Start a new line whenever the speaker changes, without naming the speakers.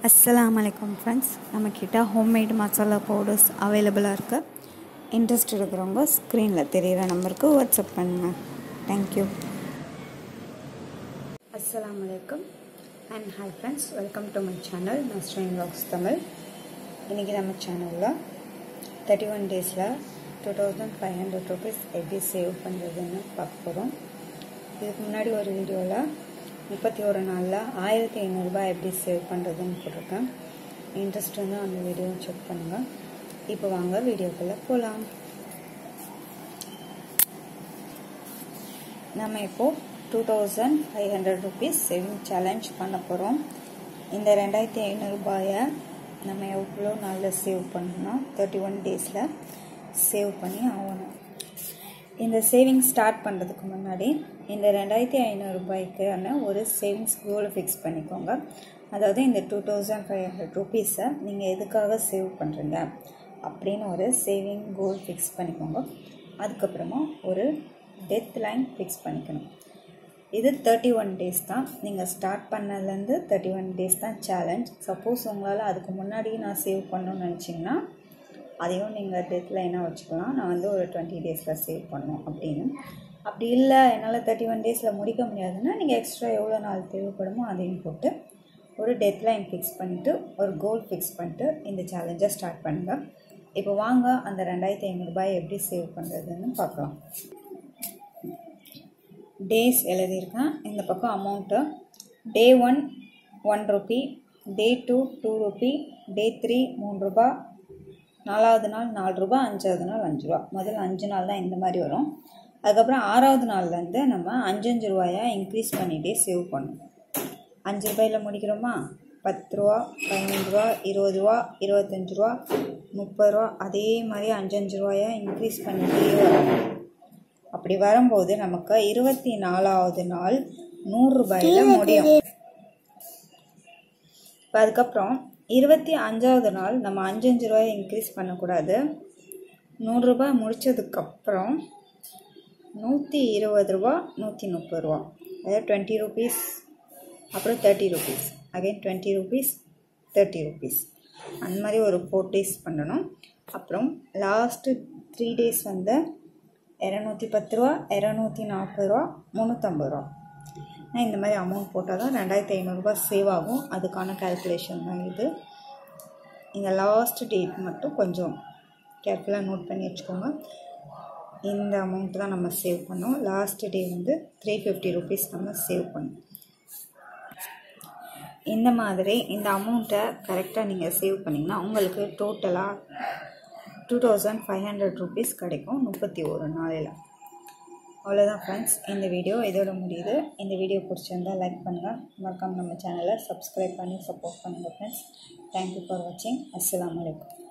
அஸ்ஸலாமு அலைக்கும் ஃப்ரெண்ட்ஸ் நம்மக்கிட்ட ஹோம்மேட் மசாலா பவுடர்ஸ் அவைலபிளாக இருக்குது இன்ட்ரெஸ்ட் இருக்கிறவங்க ஸ்க்ரீனில் தெரிகிற நம்பருக்கு வாட்ஸ்அப் பண்ணுங்கள் தேங்க்யூ அஸ்ஸலாமு அலைக்கும் and hi friends welcome to my channel நான் ஸ்ட்ரெயின் வ்ளாக்ஸ் தமிழ் இன்றைக்கி நம்ம சேனலில் தேர்ட்டி ஒன் டேஸில் two thousand five hundred rupees எப்படி சேவ் பண்ணுறதுன்னு பார்க்க போகிறோம் இதுக்கு முன்னாடி ஒரு வீடியோவில் முப்பத்தி ஒரு நாளில் ஆயிரத்தி ஐநூறுரூபா எப்படி சேவ் பண்ணுறதுன்னு போட்டிருக்கேன் இன்ட்ரெஸ்ட் வந்து அந்த வீடியோவை செக் பண்ணுங்கள் இப்போ வாங்க வீடியோக்குள்ளே போகலாம் நம்ம இப்போது two thousand five hundred rupees saving challenge பண்ண போகிறோம் இந்த ரெண்டாயிரத்தி ஐநூறுரூபாயை நம்ம எவ்வளோ நாளில் சேவ் பண்ணணும்னா தேர்ட்டி ஒன் டேஸில் சேவ் பண்ணி ஆகணும் இந்த சேவிங் ஸ்டார்ட் பண்ணுறதுக்கு முன்னாடி இந்த ரெண்டாயிரத்தி ஐநூறுரூபாய்க்கான ஒரு சேவிங்ஸ் கோல் ஃபிக்ஸ் பண்ணிக்கோங்க அதாவது இந்த டூ தௌசண்ட் ஃபைவ் ஹண்ட்ரட் ருபீஸை நீங்கள் எதுக்காக சேவ் பண்ணுறீங்க அப்படின்னு ஒரு சேவிங் கோல் ஃபிக்ஸ் பண்ணிக்கோங்க அதுக்கப்புறமா ஒரு டெத் லைன் ஃபிக்ஸ் பண்ணிக்கணும் இது தேர்ட்டி ஒன் டேஸ் தான் நீங்கள் ஸ்டார்ட் பண்ணதுலேருந்து தேர்ட்டி ஒன் டேஸ் தான் சேலஞ்ச் சப்போஸ் உங்களால் அதுக்கு முன்னாடி நான் சேவ் பண்ணணும்னு நினச்சிங்கன்னா அதையும் நீங்கள் டெத் லைனாக வச்சுக்கலாம் நான் வந்து ஒரு டுவெண்ட்டி டேஸில் சேவ் பண்ணணும் அப்படின்னு அப்படி இல்லை என்னால் தேர்ட்டி ஒன் டேஸில் முடிக்க முடியாதுன்னா நீங்கள் எக்ஸ்ட்ரா எவ்வளோ நாள் தேவைப்படுமோ அதையும் போட்டு ஒரு டெத் லைன் ஃபிக்ஸ் பண்ணிவிட்டு ஒரு கோல் ஃபிக்ஸ் பண்ணிட்டு இந்த சேலஞ்சை ஸ்டார்ட் பண்ணுங்கள் இப்போ வாங்க அந்த ரெண்டாயிரத்தி ஐநூறுரூபாய் எப்படி சேவ் பண்ணுறதுன்னு பார்க்கலாம் டேஸ் எழுதியிருக்கேன் இந்த பக்கம் amount day one one rupee day two two rupee day three மூணு ரூபா நாலாவது நாள் நாலு ரூபா அஞ்சாவது நாள் அஞ்சு ரூபா முதல்ல அஞ்சு நாள் தான் இந்த மாதிரி வரும் அதுக்கப்புறம் ஆறாவது நாள்லேருந்து நம்ம அஞ்சு அஞ்சு ரூபாயாக இன்க்ரீஸ் பண்ணிகிட்டே சேவ் பண்ணணும் அஞ்சு ரூபாயில் முடிக்கிறோமா பத்து ரூபா பதினஞ்சு ரூபா இருபது ரூபா இருபத்தஞ்சி ரூபா முப்பது ரூபா அதே மாதிரி அஞ்சு அஞ்சு ரூபாயாக இன்க்ரீஸ் பண்ணிகிட்டே வரும் அப்படி வரும்போது நமக்கு இருபத்தி நாலாவது நாள் நூறுரூபாயில் முடியும் இப்போ அதுக்கப்புறம் இருபத்தி அஞ்சாவது நாள் நம்ம அஞ்சு அஞ்சு ரூபாயை இன்க்ரீஸ் பண்ணக்கூடாது நூறுரூபா முடித்ததுக்கப்புறம் நூற்றி இருபது ரூபா நூற்றி முப்பது ரூபா அதாவது டுவெண்ட்டி ருபீஸ் அப்புறம் thirty rupees again twenty rupees thirty rupees அந்த மாதிரி ஒரு ஃபோர் டேஸ் பண்ணணும் அப்புறம் லாஸ்ட்டு த்ரீ டேஸ் வந்து இரநூத்தி பத்து ரூபா இரநூத்தி நாற்பது ரூபா முந்நூற்றம்பது ரூபா நான் இந்த மாதிரி அமௌண்ட் போட்டால் தான் ரெண்டாயிரத்தி ஐநூறுரூபா சேவ் ஆகும் அதுக்கான கேல்குலேஷன் தான் இது இந்த லாஸ்ட் டேட் மட்டும் கொஞ்சம் கேர்ஃபுல்லாக நோட் பண்ணி வச்சுக்கோங்க இந்த அமௌண்ட் தான் நம்ம சேவ் பண்ணோம் லாஸ்ட் டே வந்து த்ரீ ஃபிஃப்டி ருபீஸ் நம்ம சேவ் பண்ணோம் இந்த மாதிரி இந்த அமௌண்ட்டை கரெக்டாக நீங்கள் சேவ் பண்ணிங்கன்னா உங்களுக்கு டோட்டலாக two thousand five hundred rupees கிடைக்கும் முப்பத்தி ஒரு நாளில் அவ்வளோதான் ஃப்ரெண்ட்ஸ் இந்த வீடியோ இதோட முடியுது இந்த வீடியோ பிடிச்சிருந்தால் லைக் பண்ணுங்கள் மறக்காம நம்ம சேனலை சப்ஸ்கிரைப் பண்ணி சப்போர்ட் பண்ணுங்கள் ஃப்ரெண்ட்ஸ் தேங்க்யூ ஃபார் வாட்சிங் அஸ்லாம் வலைக்கம்